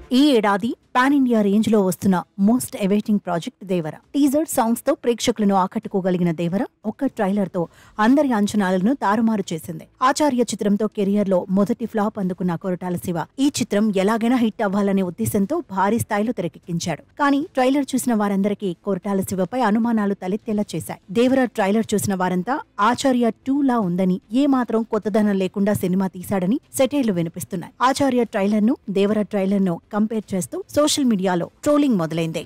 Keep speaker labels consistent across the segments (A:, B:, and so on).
A: ఈ ఏడాది pan India range లో వస్తున్న most awaiting project Devara teaser songs తో ప్రేక్షకులను ఆకట్టుకోగలిగిన దేవర ఒక్క ట్రైలర్ తో అందరి అంచనాలను తారుమారు చేసింది ఆచార్య చిత్రంతో కెరియర్ లో మొదటి ఫ్లాప్ అందుకున్న కొరటాల శివ ఈ చిత్రం ఎలాగైనా హిట్ అవ్వాలనే ఉద్దేశంతో భారీ స్థాయిలో తెరకెక్కించాడు కానీ ట్రైలర్ చూసిన వారందరికీ కొరటాల శివపై అనుమానాలు తలెత్తేలా చేశాయి దేవర ట్రైలర్ చూసిన వారంతా ఆచార్య టూ లా ఉందని ఏ మాత్రం కొత్తదనం లేకుండా సినిమా తీశాడని సెటైర్లు వినిపిస్తున్నాయి ఆచార్య ట్రైలర్ ను దేవర ట్రైలర్ ను కంపేర్ చేస్తూ సోషల్ మీడియాలో ట్రోలింగ్ మొదలైంది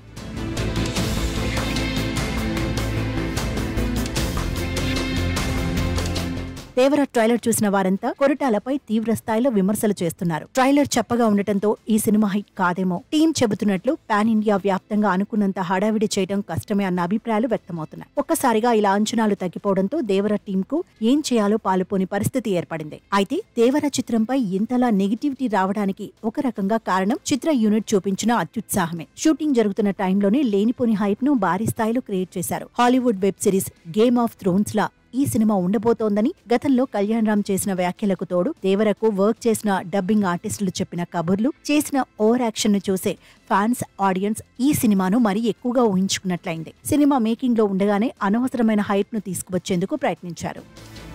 A: దేవర ట్రైలర్ చూసిన వారంతా కొరటాలపై తీవ్ర స్థాయిలో విమర్శలు చేస్తున్నారు ట్రైలర్ చెప్పగా ఉండటంతో ఈ సినిమా హిట్ కాదేమో టీం చెబుతున్నట్లు పాన్ ఇండియా వ్యాప్తంగా అనుకున్నంత హడావిడి చేయడం కష్టమే అన్న అభిప్రాయాలు వ్యక్తమవుతున్నాయి ఒక్కసారిగా ఇలా అంచనాలు తగ్గిపోవడంతో దేవర టీం కు ఏం చేయాలో పాలుపోని పరిస్థితి ఏర్పడింది అయితే దేవర చిత్రంపై ఇంతలా నెగిటివిటీ రావడానికి ఒక రకంగా కారణం చిత్ర యూనిట్ చూపించిన అత్యుత్సాహమే షూటింగ్ జరుగుతున్న టైంలోనే లేనిపోని హైప్ ను భారీ స్థాయిలో క్రియేట్ చేశారు Hollywood web series game of thrones లా ఈ సినిమా ఉండబోతోందని గతంలో కళ్యాణ్ రామ్ చేసిన వ్యాఖ్యలకు తోడు దేవరకు వర్క్ చేసిన డబ్బింగ్ ఆర్టిస్టులు చెప్పిన కబుర్లు చేసిన ఓవర్ యాక్షన్ ను చూసే ఫ్యాన్స్ ఆడియన్స్ ఈ సినిమాను మరీ ఎక్కువగా ఊహించుకున్నట్లయింది సినిమా మేకింగ్ లో ఉండగానే అనవసరమైన హైప్ ను తీసుకువచ్చేందుకు ప్రయత్నించారు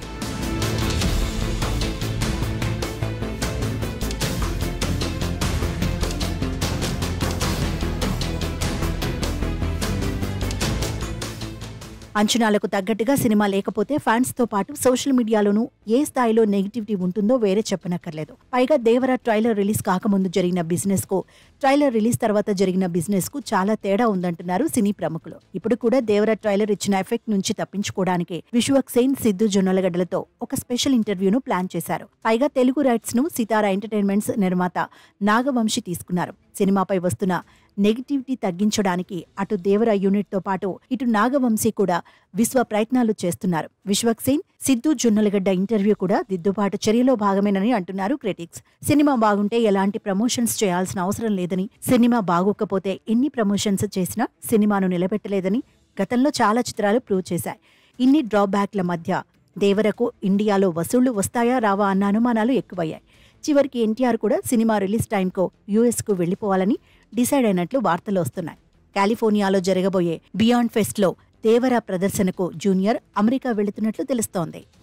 A: అంచనాలకు తగ్గట్టుగా సినిమా లేకపోతే ఫ్యాన్స్ తో పాటు సోషల్ మీడియాలోనూ ఏ స్థాయిలో నెగిటివిటీ ఉంటుందో వేరే చెప్పనక్కర్లేదు పైగా దేవర ట్రైలర్ రిలీజ్ కాకముందు జరిగిన బిజినెస్ కు ట్రైలర్ రిలీజ్ తర్వాత జరిగిన బిజినెస్ కు చాలా తేడా ఉందంటున్నారు సినీ ప్రముఖులు ఇప్పుడు కూడా దేవర ట్రైలర్ ఇచ్చిన ఎఫెక్ట్ నుంచి తప్పించుకోవడానికి విశ్వక్ సేన్ సిద్ధు జొన్నలగడ్డలతో ఒక స్పెషల్ ఇంటర్వ్యూను ప్లాన్ చేశారు పైగా తెలుగు రైట్స్ ను సితారా ఎంటర్టైన్మెంట్స్ నిర్మాత నాగవంశి తీసుకున్నారు సినిమాపై వస్తున్న నెగిటివిటీ తగ్గించడానికి అటు దేవర యూనిట్ తో పాటు ఇటు నాగవంశీ కూడా విశ్వ ప్రయత్నాలు చేస్తున్నారు విశ్వక్ సేన్ సిద్ధు జొన్నలగడ్డ ఇంటర్వ్యూ కూడా దిద్దుబాటు చర్యలో భాగమేనని అంటున్నారు క్రిటిక్స్ సినిమా బాగుంటే ఎలాంటి ప్రమోషన్స్ చేయాల్సిన అవసరం లేదని సినిమా బాగోకపోతే ఎన్ని ప్రమోషన్స్ చేసినా సినిమాను నిలబెట్టలేదని గతంలో చాలా చిత్రాలు ప్రూవ్ చేశాయి ఇన్ని డ్రాబ్యాక్ల మధ్య దేవరకు ఇండియాలో వసూళ్లు వస్తాయా రావా అన్న అనుమానాలు ఎక్కువయ్యాయి చివరికి ఎన్టీఆర్ కూడా సినిమా రిలీజ్ టైంకో కు వెళ్లిపోవాలని డిసైడ్ అయినట్లు వార్తలు వస్తున్నాయి కాలిఫోర్నియాలో జరగబోయే బియాండ్ ఫెస్ట్లో దేవర ప్రదర్శనకు జూనియర్ అమెరికా వెళుతున్నట్లు తెలుస్తోంది